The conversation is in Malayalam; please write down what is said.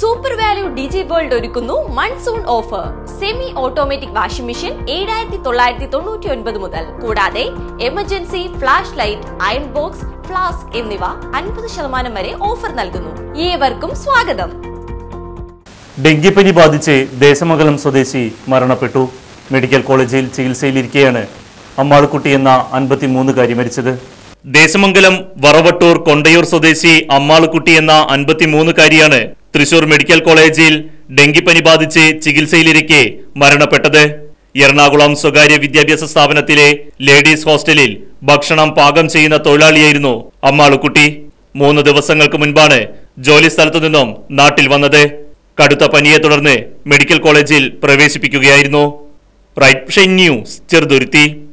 സൂപ്പർ വാല്യൂ ഡിജി വേൾഡ് ഒരുക്കുന്നു monsoon offer semi automatic washing machine ഏഴായിരത്തി തൊള്ളായിരത്തി തൊണ്ണൂറ്റി ഒൻപത് മുതൽ കൂടാതെ emergency flash light iron box flask എന്നിവ അൻപത് ശതമാനം വരെ ഓഫർ നൽകുന്നു ഏവർക്കും സ്വാഗതം ഡെങ്കിപ്പനി ബാധിച്ച് ദേശമംഗലം സ്വദേശി മരണപ്പെട്ടു മെഡിക്കൽ കോളേജിൽ ചികിത്സയിലിരിക്കെയാണ് അമ്മാളുക്കുട്ടി എന്ന അൻപത്തിമൂന്നുകാരി മരിച്ചത് ദേശമംഗലം വറവട്ടൂർ കൊണ്ടയൂർ സ്വദേശി അമ്മാളുക്കുട്ടി എന്ന അൻപത്തിമൂന്നുകാരിയാണ് തൃശൂർ മെഡിക്കൽ കോളേജിൽ ഡെങ്കിപ്പനി ബാധിച്ച് ചികിത്സയിലിരിക്കെ മരണപ്പെട്ടത് എറണാകുളം സ്വകാര്യ വിദ്യാഭ്യാസ സ്ഥാപനത്തിലെ ലേഡീസ് ഹോസ്റ്റലിൽ ഭക്ഷണം പാകം ചെയ്യുന്ന തൊഴിലാളിയായിരുന്നു അമ്മാളുക്കുട്ടി മൂന്ന് ദിവസങ്ങൾക്ക് മുൻപാണ് ജോലി സ്ഥലത്തു നിന്നും നാട്ടിൽ വന്നത് കടുത്ത പനിയെ തുടർന്ന് മെഡിക്കൽ കോളേജിൽ പ്രവേശിപ്പിക്കുകയായിരുന്നു റൈറ്റ് ന്യൂസ് ചെറുതുരുത്തി